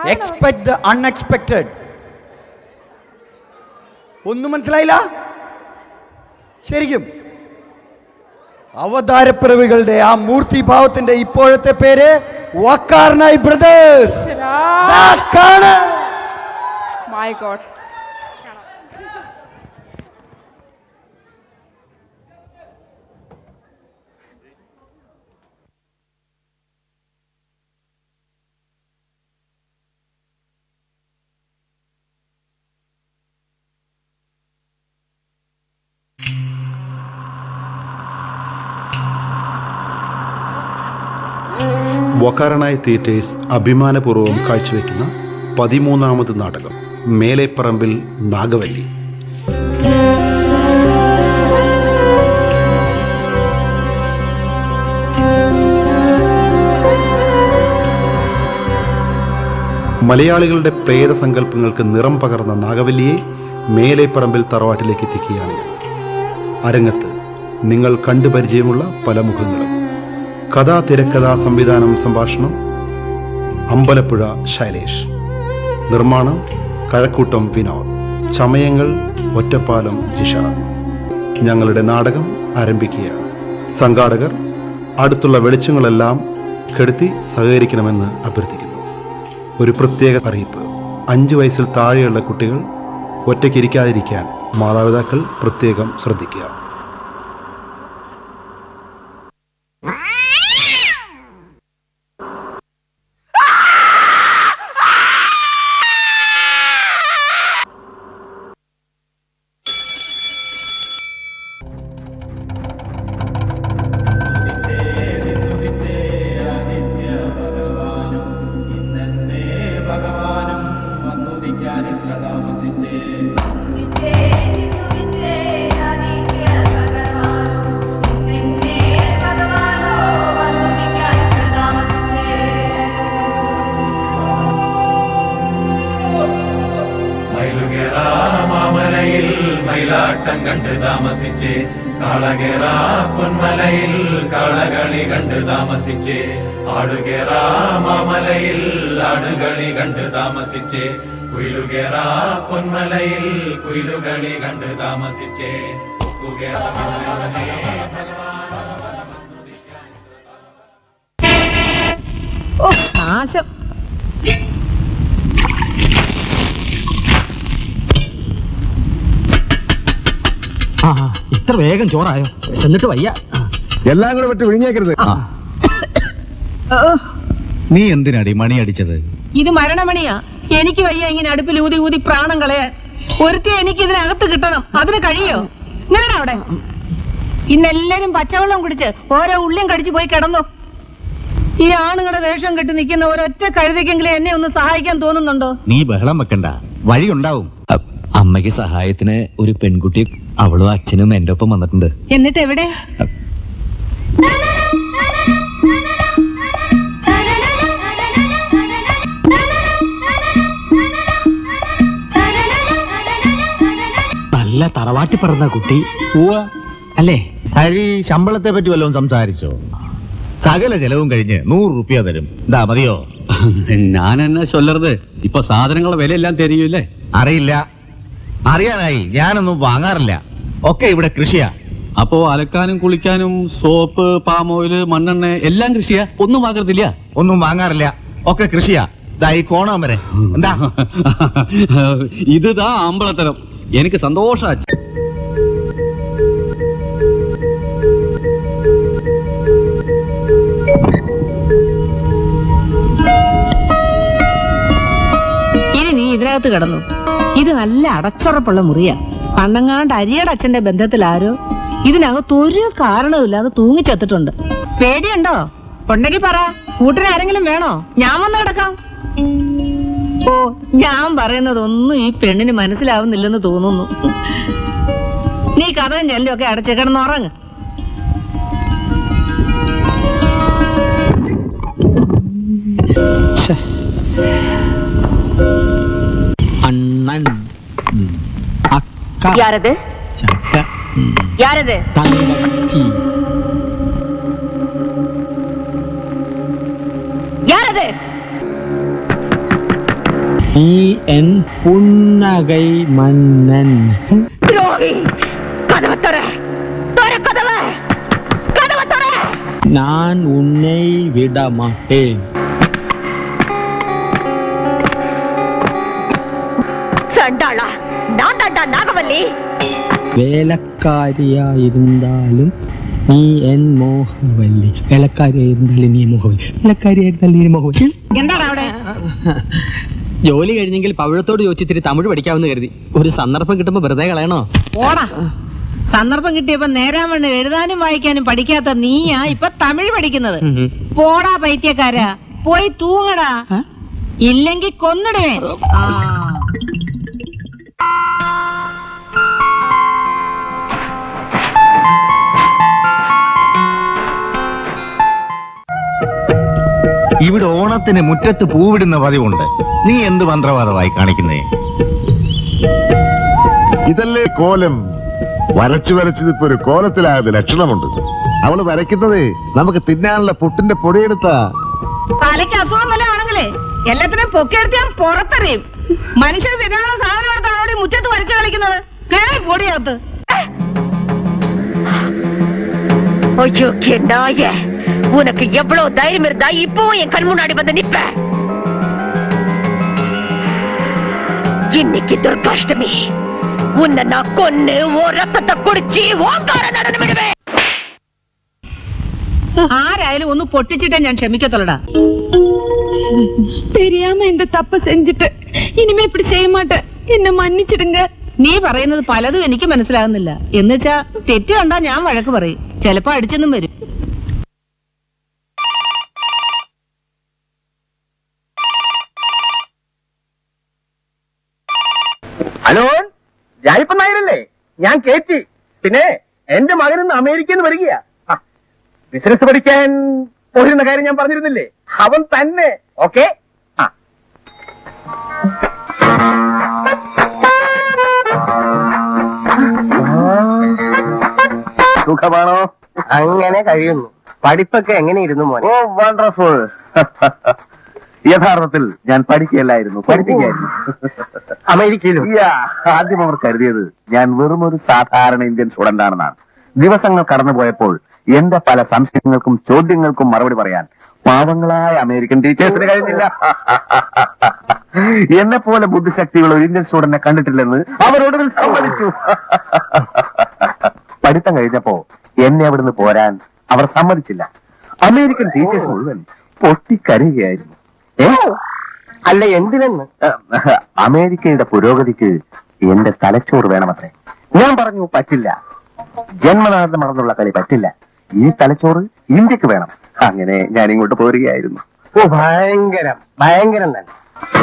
Expect the unexpected ഒന്നും മനസ്സിലായില്ല ശരിക്കും അവതാരപ്പിറവികളുടെ ആ മൂർത്തിഭാവത്തിന്റെ ഇപ്പോഴത്തെ പേര് വക്കാർനായി ബ്രദേഴ്സ് കാണ് മൈ ഗോഡ് വക്കാരണായി തിയേറ്റേഴ്സ് അഭിമാനപൂർവ്വം കാഴ്ചവെക്കുന്ന പതിമൂന്നാമത് നാടകം മേലെപ്പറമ്പിൽ നാഗവല്ലി മലയാളികളുടെ പ്രേതസങ്കല്പങ്ങൾക്ക് നിറം പകർന്ന നാഗവല്ലിയെ മേലെപ്പറമ്പിൽ തറവാട്ടിലേക്ക് എത്തിക്കുകയാണ് അരങ്ങത്ത് നിങ്ങൾ കണ്ടുപരിചയമുള്ള പല മുഖങ്ങളും കഥാ തിരക്കഥാ സംവിധാനം സംഭാഷണം അമ്പലപ്പുഴ ശൈലേഷ് നിർമ്മാണം കഴക്കൂട്ടം വിനോദ് ചമയങ്ങൾ ഒറ്റപ്പാലം ജിഷ ഞങ്ങളുടെ നാടകം ആരംഭിക്കുകയാണ് സംഘാടകർ അടുത്തുള്ള വെളിച്ചങ്ങളെല്ലാം കെടുത്തി സഹകരിക്കണമെന്ന് അഭ്യർത്ഥിക്കുന്നു ഒരു പ്രത്യേക അറിയിപ്പ് അഞ്ച് വയസ്സിൽ താഴെയുള്ള കുട്ടികൾ ഒറ്റയ്ക്കിരിക്കാതിരിക്കാൻ മാതാപിതാക്കൾ പ്രത്യേകം ശ്രദ്ധിക്കുക ഭഗവാനും വന്നുദിക്കാൻ ഇത്ര താമസിച്ചേ മയിലുകേറ മാമലയിൽ മയിലാട്ടം കണ്ട് താമസിച്ചേ കാളകേറ പൊന്മലയിൽ കാളകളി കണ്ട് താമസിച്ചേ ആടുകേറ മാമലയിൽ ആടുകളി കണ്ട് താമസിച്ചേ കുയിലുകേറ പൊന്മലയിൽ കുയിലുകളി കണ്ട് താമസിച്ചേ കൊക്കുകേറ ഓ നാശം ആ ഇത്ര വേഗം ചോറായോ എന്നിട്ട് വയ്യ എല്ലാം കൂടെ വിട്ട് വിഴിഞ്ഞേക്കരുത് ഓ, നീ എന്തിനാടി മണി അടിച്ചത് ഇത് മരണമണിയാ എനിക്ക് വയ്യ ഇങ്ങനെ അടുപ്പിൽ ഊതി ഊതി പ്രാണം കളയാൻ ഒരുത്തി എനിക്ക് ഇതിനകത്ത് കിട്ടണം അതിന് കഴിയോ നേരെ അവിടെ ഇന്നെല്ലാരും പച്ചവെള്ളം കുടിച്ച് ഓരോ ഉള്ളിയും കടിച്ചു പോയി കിടന്നു ഈ ആണുങ്ങളുടെ വേഷം കെട്ടി നിൽക്കുന്ന ഒരൊറ്റ കഴുതയ്ക്കെങ്കിലും എന്നെ ഒന്ന് സഹായിക്കാൻ തോന്നുന്നുണ്ടോ നീ ബഹളം വെക്കണ്ട വഴി ഉണ്ടാവും അമ്മയ്ക്ക് സഹായത്തിന് ഒരു പെൺകുട്ടി അവളും അച്ഛനും എന്റെ ഒപ്പം വന്നിട്ടുണ്ട് എന്നിട്ട് എവിടെ നല്ല തറവാട്ടി പറഞ്ഞ കുട്ടി അല്ലേ ഹരി ശമ്പളത്തെ പറ്റി വല്ലതും സംസാരിച്ചോ സകല ചെലവും കഴിഞ്ഞ് നൂറ് റുപ്യ തരും ഇതാ മതിയോ ഞാൻ എന്നാ ചൊല്ലരുത് ഇപ്പൊ സാധനങ്ങളുടെ വിലയെല്ലാം തരികയില്ലേ അറിയില്ല അറിയാനായി ഞാനൊന്നും വാങ്ങാറില്ല ഒക്കെ ഇവിടെ കൃഷിയാ അപ്പോ അലക്കാനും കുളിക്കാനും സോപ്പ് പാം ഓയില് മണ്ണെണ്ണ എല്ലാം കൃഷിയാ ഒന്നും ആകരുതില്ല ഒന്നും വാങ്ങാറില്ല ഒക്കെ കൃഷിയാ ഇതാ ഈ കോണം വരെ എന്താ ഇതാ അമ്പളത്തരം എനിക്ക് സന്തോഷ ഇനി നീ ഇതിനകത്ത് കിടന്നു ഇത് നല്ല അടച്ചുറപ്പുള്ള മുറിയാ പണ്ടങ്ങാണ്ട് അരിയുടെ അച്ഛന്റെ ബന്ധത്തിൽ ആരോ ഇതിനകത്ത് ഒരു കാരണവുമില്ലാതെ തൂങ്ങിച്ചത്തിട്ടുണ്ട് പേടിയുണ്ടോ ഉണ്ടെങ്കിൽ പറ കൂട്ടിന് ആരെങ്കിലും വേണോ ഞാൻ വന്ന് കിടക്കാം ഓ ഞാൻ പറയുന്നതൊന്നും ഈ പെണ്ണിന് മനസ്സിലാവുന്നില്ലെന്ന് തോന്നുന്നു നീ കഥയും ചെല്ലും ഒക്കെ അടച്ച് കിടന്നുറങ്ങ് അണ്ണൻ ഉം. അക്ക யாரது ചക്ക ഉം. யாரது തങ്കച്ചി யாரது നീ എൻ പുന്നകൈ മന്നൻ ദ്രോഹി കഥവ തുറ തുറ കഥവ കഥവ തുറ ഞാൻ ഉന്നെ വിടമാട്ടേൻ ചണ്ടാള ഞാൻ തണ്ടാ നാഗവല്ലി വേലക്കാരിയായിരുന്നാലും നീ എൻ മോഹവല്ലി വേലക്കാരിയായിരുന്നാലും നീ മോഹവല്ലി വേലക്കാരിയായിരുന്നാലും നീ മോഹവല്ലി എന്താണ് അവിടെ ജോലി കഴിഞ്ഞെങ്കിൽ പവിഴത്തോട് ചോദിച്ചിത്തിരി തമിഴ് പഠിക്കാമെന്ന് കരുതി ഒരു സന്ദർഭം കിട്ടുമ്പോ വെറുതെ കളയണോ ഓടാ സന്ദർഭം കിട്ടിയപ്പോ നേരാവണ്ണം എഴുതാനും വായിക്കാനും പഠിക്കാത്ത നീയാ ഇപ്പൊ തമിഴ് പഠിക്കുന്നത് പോടാ പൈത്യക്കാരാ പോയി തൂങ്ങടാ ഇല്ലെങ്കി കൊന്നിടുവേ ആ ഇവിടെ ഓണത്തിന് മുറ്റത്ത് പൂവിടുന്ന പതിവുണ്ട് നീ എന്ത് മന്ത്രവാദമായി കാണിക്കുന്നേ ഇതല്ലേ കോലം വരച്ചു വരച്ചത് ഇപ്പൊ ഒരു കോലത്തിലായത് ലക്ഷണമുണ്ട് അവള് വരയ്ക്കുന്നതേ നമുക്ക് തിന്നാനുള്ള പുട്ടിന്റെ പൊടിയെടുത്താ തലയ്ക്ക് അസുഖം വല്ല ആണെങ്കിലേ എല്ലാത്തിനും പൊക്കിയെടുത്ത് ഞാൻ പുറത്തെറിയും മനുഷ്യർ തിന്നാനുള്ള സാധനം എടുത്താണോടി മുറ്റത്ത് വരച്ചു കളിക്കുന്നത് കേറി പൊടിയകത്ത് ஐயோ என் நாயே உனக்கு எவ்வளவு தைரியம் இருந்தா இப்பவும் என் கண் முன்னாடி வந்து நிப்ப இன்னைக்கு துர்காஷ்டமி உன்னை நான் கொன்னு ஓ ரத்தத்தை குடிச்சு ஓங்கார நடனம் விடுவேன் ആരായാലും ഒന്ന് പൊട്ടിച്ചിട്ടേ ഞാൻ ക്ഷമിക്കത്തുള്ളടാ தெரியாம இந்த தப்ப செஞ்சுட்டு இனிமே இப்படி செய்ய மாட்டேன் என்ன மன்னிச்சிடுங்க നീ പറയുന്നത് പലതും എനിക്ക് മനസ്സിലാകുന്നില്ല എന്നുവെച്ചാ തെറ്റ് കണ്ടാ ഞാൻ വഴക്ക് പറയും ചിലപ്പോ അടിച്ചെന്നും വരും ഹലോ ഞാനിപ്പോ നായരല്ലേ ഞാൻ കേറ്റി പിന്നെ എന്റെ മകൻ ഇന്ന് അമേരിക്കയിൽ നിന്ന് വരികയാ ആ, ബിസിനസ് പഠിക്കാൻ പോയിരുന്ന കാര്യം ഞാൻ പറഞ്ഞിരുന്നില്ലേ അവൻ തന്നെ ഓക്കെ ആ സുഖമാണോ അങ്ങനെ കഴിയുന്നു പഠിപ്പൊക്കെ എങ്ങനെ ഇരുന്നു മോനെ ഓ വണ്ടർഫുൾ യഥാർത്ഥത്തിൽ ഞാൻ പഠിക്കുകയല്ലായിരുന്നു പഠിപ്പിക്കായിരുന്നു അമേരിക്കയിലും ആദ്യം അവർ കരുതിയത് ഞാൻ വെറും ഒരു സാധാരണ ഇന്ത്യൻ സ്റ്റുഡന്റ് ആണെന്നാണ് ദിവസങ്ങൾ കടന്നുപോയപ്പോൾ എന്റെ പല സംശയങ്ങൾക്കും ചോദ്യങ്ങൾക്കും മറുപടി പറയാൻ പാവങ്ങളായ അമേരിക്കൻ ടീച്ചേഴ്സിന് കഴിഞ്ഞില്ല എന്നെ പോലെ ബുദ്ധിശക്തിയുള്ള ഒരു ഇന്ത്യൻ സ്റ്റുഡന്റിനെ കണ്ടിട്ടില്ലെന്ന് അവരോട് സമ്മതിച്ചു പഠിത്തം കഴിഞ്ഞപ്പോ എന്നെ അവിടുന്ന് പോരാൻ അവർ സമ്മതിച്ചില്ല അമേരിക്കൻ ടീച്ചേഴ്സ് മുഴുവൻ പൊട്ടിക്കരയുകയായിരുന്നു ഏ അല്ല എന്തിനെന്ന് അമേരിക്കയുടെ പുരോഗതിക്ക് എന്റെ തലച്ചോറ് വേണമത്രേ ഞാൻ പറഞ്ഞു പറ്റില്ല ജന്മനാഥം മറന്നുള്ള കളി പറ്റില്ല ഈ തലച്ചോറ് ഇന്ത്യക്ക് വേണം അങ്ങനെ ഞാൻ ഇങ്ങോട്ട് പോരുകയായിരുന്നു ഓ ഭയങ്കരം ഭയങ്കരം തന്നെ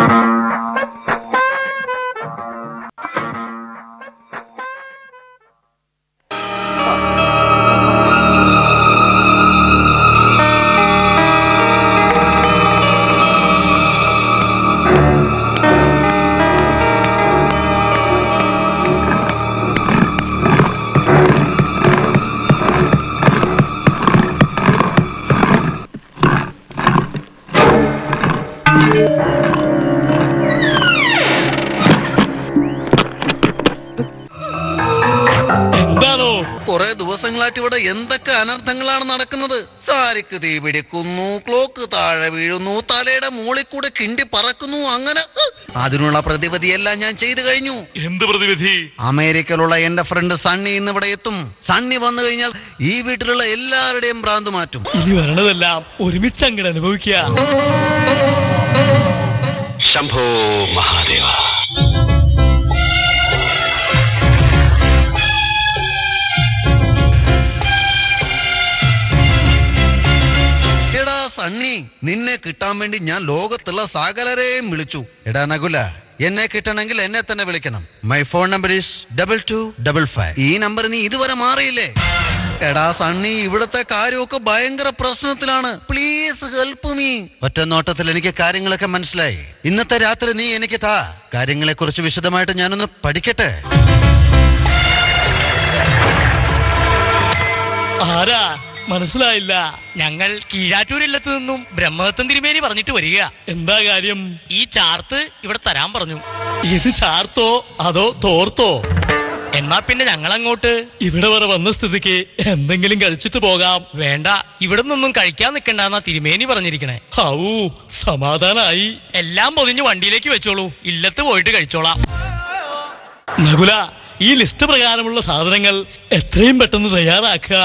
എന്താണോ കുറെ ദിവസങ്ങളായിട്ട് ഇവിടെ എന്തൊക്കെ അനർത്ഥങ്ങളാണ് നടക്കുന്നത് സാരിക്ക് തീ പിടിക്കുന്നു ക്ലോക്ക് താഴെ വീഴുന്നു തലയുടെ മുകളിൽ കൂടെ കിണ്ടി പറക്കുന്നു അങ്ങനെ ഹ്, അതിനുള്ള പ്രതിവിധിയെല്ലാം ഞാൻ ചെയ്തു കഴിഞ്ഞു എന്ത് പ്രതിവിധി അമേരിക്കയിലുള്ള എന്റെ ഫ്രണ്ട് സണ്ണി ഇന്ന് ഇവിടെ എത്തും സണ്ണി വന്നു കഴിഞ്ഞാൽ ഈ വീട്ടിലുള്ള എല്ലാവരുടെയും ഭ്രാന്ത് മാറ്റും ഇനി വരണതെല്ലാം ഒരുമിച്ച് അങ്ങോട്ട് അനുഭവിക്കുക ശംഭോ മഹാദേവ എടാ സണ്ണി നിന്നെ കിട്ടാൻ വേണ്ടി ഞാൻ ലോകത്തുള്ള സകലരെയും വിളിച്ചു എടാ നകുല എന്നെ കിട്ടണമെങ്കിൽ എന്നെ തന്നെ വിളിക്കണം my phone number is double two double five ഈ നമ്പർ നീ ഇതുവരെ മാറിയില്ലേ എടാ സണ്ണി ഇവിടുത്തെ കാര്യമൊക്കെ ഭയങ്കര പ്രശ്നത്തിലാണ് പ്ലീസ് ഹെൽപ്പ് മീ ഒറ്റ നോട്ടത്തിൽ എനിക്ക് കാര്യങ്ങളൊക്കെ മനസ്സിലായി ഇന്നത്തെ രാത്രി നീ എനിക്ക് താ കാര്യങ്ങളെ കുറിച്ച് വിശദമായിട്ട് ഞാനൊന്ന് പഠിക്കട്ടെ ആരാ മനസ്സിലായില്ല ഞങ്ങൾ കീഴാറ്റൂരില്ലത്ത് നിന്നും ബ്രഹ്മദത്തൻ തിരുമേനി പറഞ്ഞിട്ട് വരിക എന്താ കാര്യം ഈ ചാർത്ത് ഇവിടെ തരാൻ പറഞ്ഞു ഇത് ചാർത്തോ അതോ തോർത്തോ എന്നാ പിന്നെ ഞങ്ങൾ അങ്ങോട്ട് ഇവിടെ വരെ വന്ന സ്ഥിതിക്ക് എന്തെങ്കിലും കഴിച്ചിട്ട് പോകാം വേണ്ട ഇവിടെ നിന്നൊന്നും കഴിക്കാൻ നിൽക്കണ്ടെന്നാ തിരുമേനി പറഞ്ഞിരിക്കണേ ഹൗ സമാധാനായി എല്ലാം പൊതിഞ്ഞ് വണ്ടിയിലേക്ക് വെച്ചോളൂ ഇല്ലത്ത് പോയിട്ട് കഴിച്ചോളാം നകുല ഈ ലിസ്റ്റ് പ്രകാരമുള്ള സാധനങ്ങൾ എത്രയും പെട്ടെന്ന് തയ്യാറാക്കുക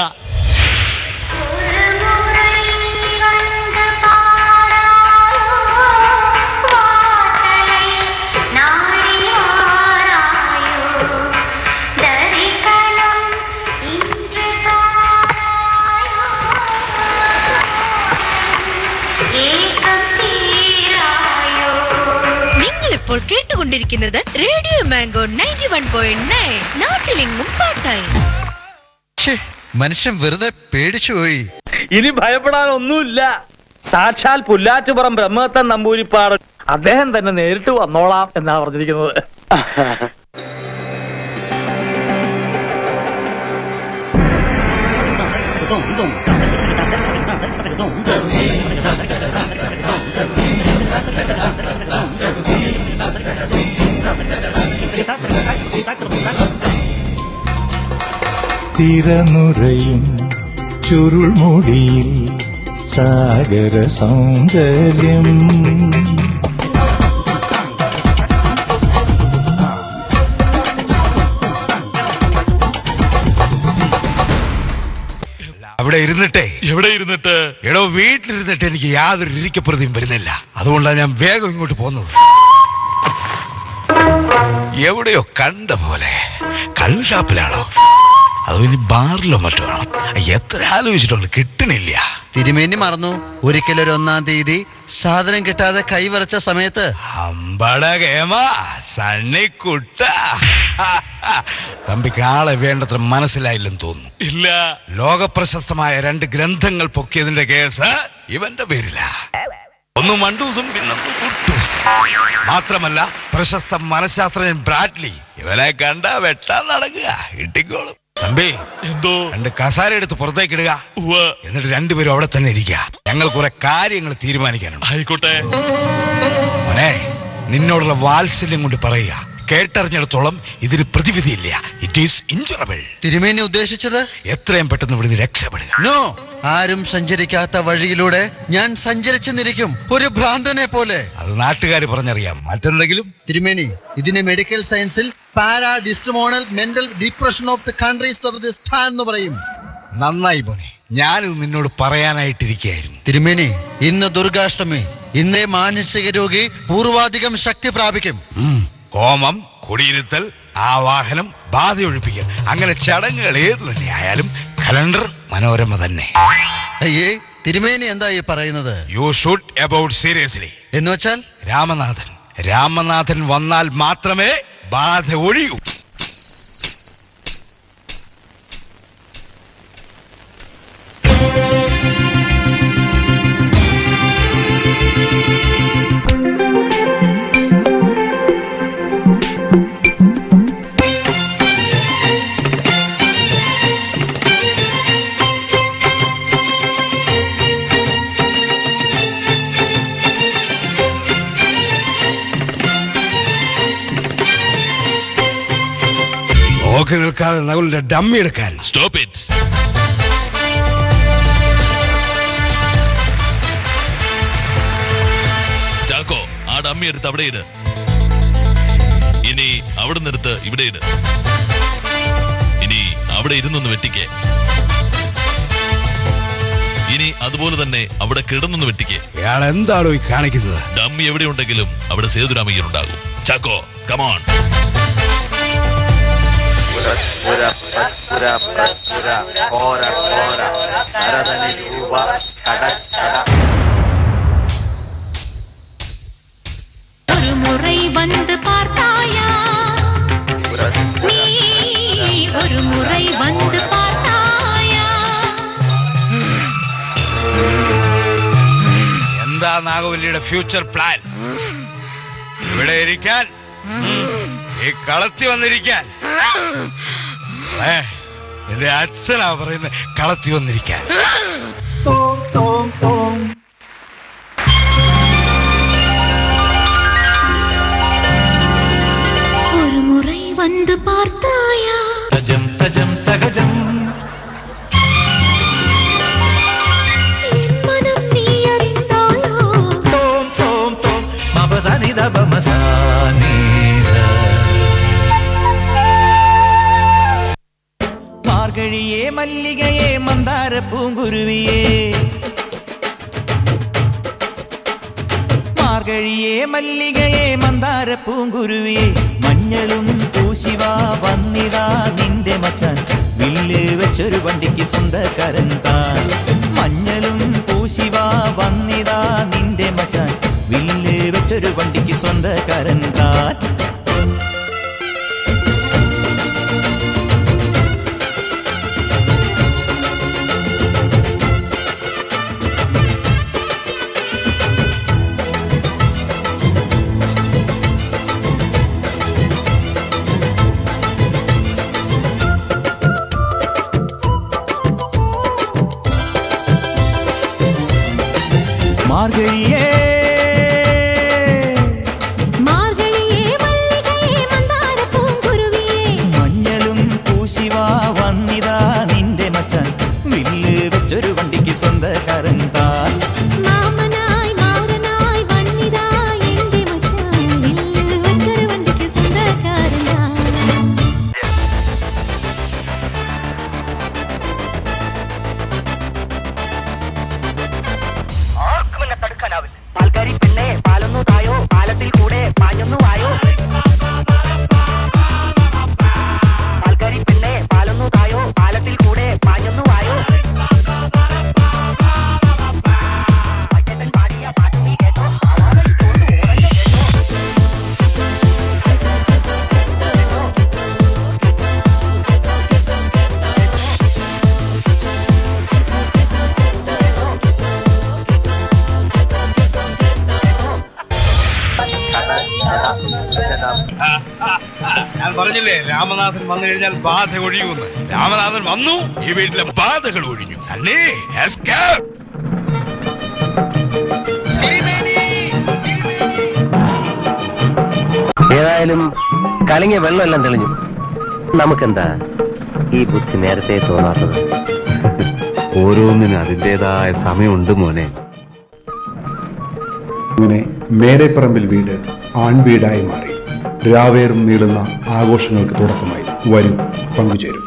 നിങ്ങൾ ഇപ്പോൾ കേട്ടുകൊണ്ടിരിക്കുന്നത് radio mango ninety one point nine നാട്ടിലെങ്ങും പാട്ടായി മനുഷ്യൻ വെറുതെ പേടിച്ചു പോയി ഇനി ഭയപ്പെടാനൊന്നുമില്ല സാക്ഷാൽ പുല്ലാറ്റുപുറം ബ്രഹ്മത്തൻ നമ്പൂരിപ്പാട് അദ്ദേഹം തന്നെ നേരിട്ട് വന്നോളാം എന്നാ പറഞ്ഞിരിക്കുന്നത് തിരനുറയും ചുരുൾമുടിയിൽ സാഗര സൗന്ദര്യം അവിടെ ഇരുന്നിട്ടേ എവിടെ ഇരുന്നിട്ട് എടോ വീട്ടിലിരുന്നിട്ട് എനിക്ക് യാതൊരു ഇരിക്കപ്രതിയും വരുന്നില്ല അതുകൊണ്ടാണ് ഞാൻ വേഗം ഇങ്ങോട്ട് പോകുന്നത് എവിടെയോ കണ്ട പോലെ കള്ള് ഷാപ്പിലാണോ അതോ ഇനി ബാറിലോ മറ്റോ ആണോ എത്ര ആലോചിച്ചിട്ടുണ്ട് കിട്ടണില്ല തിരുമേനി മറന്നു ഒരിക്കലൊരു ഒന്നാം തീയതി സാധനം കിട്ടാതെ കൈവരച്ച സമയത്ത് അമ്പട കേമ സണ്ണിക്കുട്ട തമ്പിക്ക് ആളെ വേണ്ടത്ര മനസ്സിലായില്ലെന്ന് തോന്നുന്നു ഇല്ല ലോകപ്രശസ്തമായ രണ്ട് ഗ്രന്ഥങ്ങൾ പൊക്കിയതിന്റെ കേസ് ഇവന്റെ പേരില ഒന്ന് മണ്ടൂസും പിന്നൊന്ന് കുട്ടൂസും മാത്രമല്ല പ്രശസ്ത മനഃശാസ്ത്രജ്ഞൻ ബ്രാഡ്ലി ഇവനെ കണ്ട വെട്ടാൻ നടക്കുക ഇട്ടിക്കോളും തമ്പി എന്തോ രണ്ട് കസാര എടുത്ത് പുറത്തേക്ക് ഇടുക എന്നിട്ട് രണ്ടുപേരും അവിടെ തന്നെ ഇരിക്കുക ഞങ്ങൾ കുറെ കാര്യങ്ങൾ തീരുമാനിക്കാനുണ്ട് ആയിക്കോട്ടെ മോനെ നിന്നോടുള്ള വാത്സല്യം കൊണ്ട് പറയുക കേട്ടറിഞ്ഞിടത്തോളം ഇതിന് പ്രതിവിധിയില്ല ഇറ്റ് ഈസ് ഇഞ്ചുറബിൾ തിരുമേനി ഉദ്ദേശിച്ചത് എത്രയും പെട്ടെന്ന് ഇവിടുന്ന് രക്ഷപ്പെടുക നോ ആരും സഞ്ചരിക്കാത്ത വഴിയിലൂടെ ഞാൻ സഞ്ചരിച്ചെന്നിരിക്കും ഒരു ഭ്രാന്തനെ പോലെ അത് നാട്ടുകാർ പറഞ്ഞറിയാം മറ്റെന്തെങ്കിലും തിരുമേനി ഇതിനെ മെഡിക്കൽ സയൻസിൽ പാരാഡിസ്ട്രോണൽ mental depression of the countries of this time എന്ന് പറയും നന്നായി മോനെ ഞാനിത് നിന്നോട് പറയാനായിട്ടിരിക്കുകയായിരുന്നു തിരുമേനി ഇന്ന് ദുർഗാഷ്ടമി ഇന്നേ മാനസിക രോഗി പൂർവാധികം ശക്തി പ്രാപിക്കും ഉം. കോമം കുടിയിരുത്തൽ ആവാഹനം ബാധയൊഴിപ്പിക്കൽ അങ്ങനെ ചടങ്ങുകൾ ഏത് തന്നെ ആയാലും കലണ്ടർ മനോരമ തന്നെ അയ്യേ തിരുമേനി എന്താ ഈ പറയുന്നത് യു ഷുഡ് അബൌട്ട് സീരിയസ്ലി എന്ന് വെച്ചാൽ രാമനാഥൻ രാമനാഥൻ വന്നാൽ മാത്രമേ ബാധ ഒഴിയൂ നോക്കി നിൽക്കാതെ നകുലിന്റെ ഡമ്മി എടുക്കാൻ സ്റ്റോപ്പ് ഇറ്റ് ചാക്കോ ആ ഡമ്മി എടുത്ത് അവിടെ ഇട് ഇനി അവിടെ നിന്നെടുത്ത് ഇവിടെ ഇട് ഇനി അവിടെ ഇരുന്നൊന്ന് വെട്ടിക്കേ ഇനി അതുപോലെ തന്നെ അവിടെ കിടന്നൊന്ന് വെട്ടിക്കേ ഇയാൾ എന്താണോ ഈ കാണിക്കുന്നത് ഡമ്മി എവിടെ ഉണ്ടെങ്കിലും അവിടെ സേതുരാമയ്യർ ഉണ്ടാകും ചാക്കോ കമോൺ ஒரு முறை வந்து பார்த்தாயா நீ ஒரு முறை வந்து பார்த்தாயா എന്താ നാഗവല്ലിയുടെ ഫ്യൂച്ചർ പ്ലാൻ ഇവിടെ ഇരിക്കാൻ ഈ കളത്തി വന്നിരിക്കാൻ ഏ, എന്റെ അച്ഛനാ പറയുന്നത് കളത്തി വന്നിരിക്കാൻ ஒரு முறை வந்து பார்த்தாயா തജം തജം തകജം என் மனம் நீ அறிந்தாயோ തോം തോം തോം മപസനി ദപമസാനീത മാർഗഴിയേ മല്ലികയെ മന്ദാര പൂങ്കുരുവിയേ മാർഗഴിയേ മല്ലികയെ മന്ദാര പൂങ്കുരുവിയെ മഞ്ഞളും പൂശിവാ വന്നിതാ നിന്റെ മച്ചാൻ വില്ല് വെച്ചൊരു വണ്ടിക്ക് സ്വന്തക്കാരൻ താൻ മഞ്ഞളും പൂശിവാ വന്നിതാ നിന്റെ മച്ചാൻ വില്ല് വെച്ചൊരു വണ്ടിക്ക് സ്വന്തക്കാരൻ താൻ മാർഗഴിയേ மார்கழியே மல்லிகையே மந்தார பூங்குருவியே മഞ്ഞളും പൂശിവാ വന്നിതാ നിന്റെ മച്ചാൻ വില്ല് വെച്ചൊരു വണ്ടിക്ക് സ്വന്തക്കാരൻ താൻ മാമനായി മാറനായി വന്നിതാ എന്റെ മച്ചാൻ വില്ല് വെച്ചൊരു വണ്ടിക്ക് സ്വന്തക്കാരനാ ആർക്കും എന്നെ തടുക്കാനാവില്ല പാൽക്കാരി പെണ്ണെ പാലൊന്നു തായോ പാലത്തിൽ കൂടെ പാഞ്ഞൊന്നു വായോ പാൽക്കാരി പെണ്ണെ പാലൊന്നു തായോ പാലത്തിൽ കൂടെ പാഞ്ഞൊന്നു വായോ പച്ചത്തൻ പാടിയ പാട്ട് നീ കേട്ടോ ആവാതെ ഇട്ടുകൊണ്ട് ഓടണ്ട കേട്ടോ ഞാൻ പറഞ്ഞില്ലേ രാമനാഥൻ വന്നു കഴിഞ്ഞാൽ ബാധ ഒഴിയുമെന്ന് രാമനാഥൻ വന്നു ഈ വീട്ടിലെ ബാധകൾ ഒഴിഞ്ഞു സണ്ണി escape. ഏതായാലും കലങ്ങിയ വെള്ളമെല്ലാം തെളിഞ്ഞു നമുക്കെന്താ ഈ ബുദ്ധി നേരത്തെ തോന്നാത്തത് ഓരോന്നിനും അതിൻ്റെതായ സമയമുണ്ട് മോനെ അങ്ങനെ മേലെപ്പറമ്പിൽ വീട് ആൺവീടായി മാറി രാവേറും നീളുന്ന ആഘോഷങ്ങൾക്ക് തുടക്കമായി വരൂ പങ്കുചേരും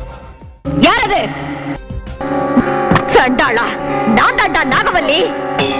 யாரது சண்டாளா நான் தாண்டா நாகவல்லி